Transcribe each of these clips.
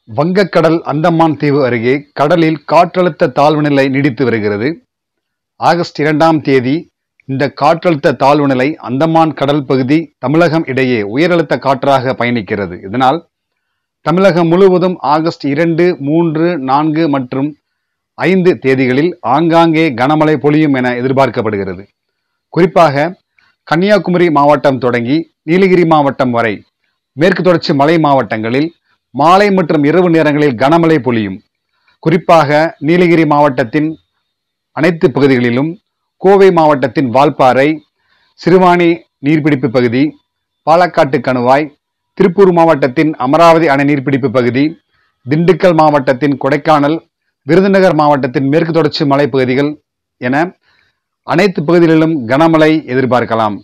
வங்கக்கடல் அந்தமான் தீவு அருகே கடலில் காற்றழுத்த தாழ்வு நிலை நீடித்து வருகிறது ஆகஸ்ட் இரண்டாம் தேதி இந்த காற்றழுத்த தாழ்வு நிலை அந்தமான் கடல் பகுதி தமிழகம் இடையே உயரழுத்த காற்றாக பயணிக்கிறது இதனால் தமிழகம் முழுவதும் ஆகஸ்ட் இரண்டு மூன்று நான்கு மற்றும் ஐந்து தேதிகளில் ஆங்காங்கே கனமழை பொழியும் என எதிர்பார்க்கப்படுகிறது குறிப்பாக கன்னியாகுமரி மாவட்டம் தொடங்கி நீலகிரி மாவட்டம் வரை மேற்கு தொடர்ச்சி மலை மாவட்டங்களில் மாலை மற்றும் இரவு நேரங்களில் கனமழை பொழியும் குறிப்பாக நீலகிரி மாவட்டத்தின் அனைத்து பகுதிகளிலும் கோவை மாவட்டத்தின் வால்பாறை சிறுவாணி நீர்பிடிப்பு பகுதி பாலக்காட்டு கணுவாய் திருப்பூர் மாவட்டத்தின் அமராவதி அணை நீர்பிடிப்பு பகுதி திண்டுக்கல் மாவட்டத்தின் கொடைக்கானல் விருதுநகர் மாவட்டத்தின் மேற்கு தொடர்ச்சி மலைப்பகுதிகள் என அனைத்து பகுதிகளிலும் கனமழை எதிர்பார்க்கலாம்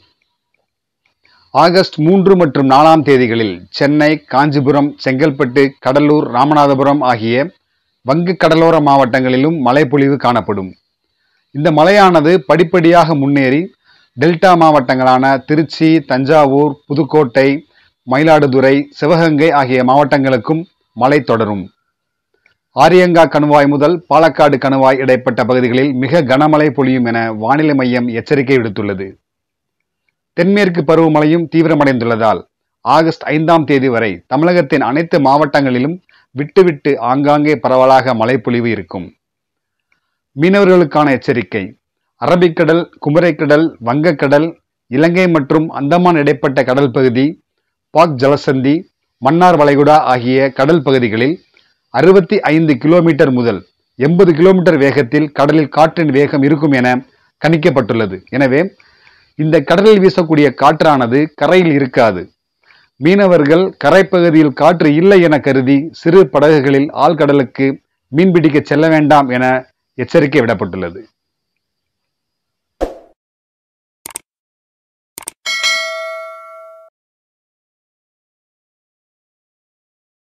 ஆகஸ்ட் மூன்று மற்றும் நாலாம் தேதிகளில் சென்னை காஞ்சிபுரம் செங்கல்பட்டு கடலூர் ராமநாதபுரம் ஆகிய வங்க கடலோர மாவட்டங்களிலும் மழைப்பொழிவு காணப்படும் இந்த மழையானது படிப்படியாக முன்னேறி டெல்டா மாவட்டங்களான திருச்சி தஞ்சாவூர் புதுக்கோட்டை மயிலாடுதுறை சிவகங்கை ஆகிய மாவட்டங்களுக்கும் மழை தொடரும் ஆரியங்கா கணுவாய் முதல் பாலக்காடு கணுவாய் இடைப்பட்ட பகுதிகளில் மிக கனமழை பொழியும் என வானிலை மையம் எச்சரிக்கை விடுத்துள்ளது தென்மேற்கு பருவமழையும் தீவிரமடைந்துள்ளதால் ஆகஸ்ட் ஐந்தாம் தேதி வரை தமிழகத்தின் அனைத்து மாவட்டங்களிலும் விட்டுவிட்டு ஆங்காங்கே பரவலாக மழைப்பொழிவு இருக்கும் மீனவர்களுக்கான எச்சரிக்கை அரபிக்கடல் குமரிக்கடல் வங்கக்கடல் இலங்கை மற்றும் அந்தமான் இடைப்பட்ட கடல் பகுதி பாக் ஜலசந்தி மன்னார் வளைகுடா ஆகிய கடல் பகுதிகளில் அறுபத்தி ஐந்து கிலோமீட்டர் முதல் எண்பது கிலோமீட்டர் வேகத்தில் கடலில் காற்றின் வேகம் இருக்கும் என கணிக்கப்பட்டுள்ளது எனவே இந்த கடலில் வீசக்கூடிய காற்றானது கரையில் இருக்காது மீனவர்கள் கரைப்பகுதியில் காற்று இல்லை என கருதி சிறு படகுகளில் ஆழ்கடலுக்கு மீன்பிடிக்க செல்ல வேண்டாம் என எச்சரிக்கை விடப்பட்டுள்ளது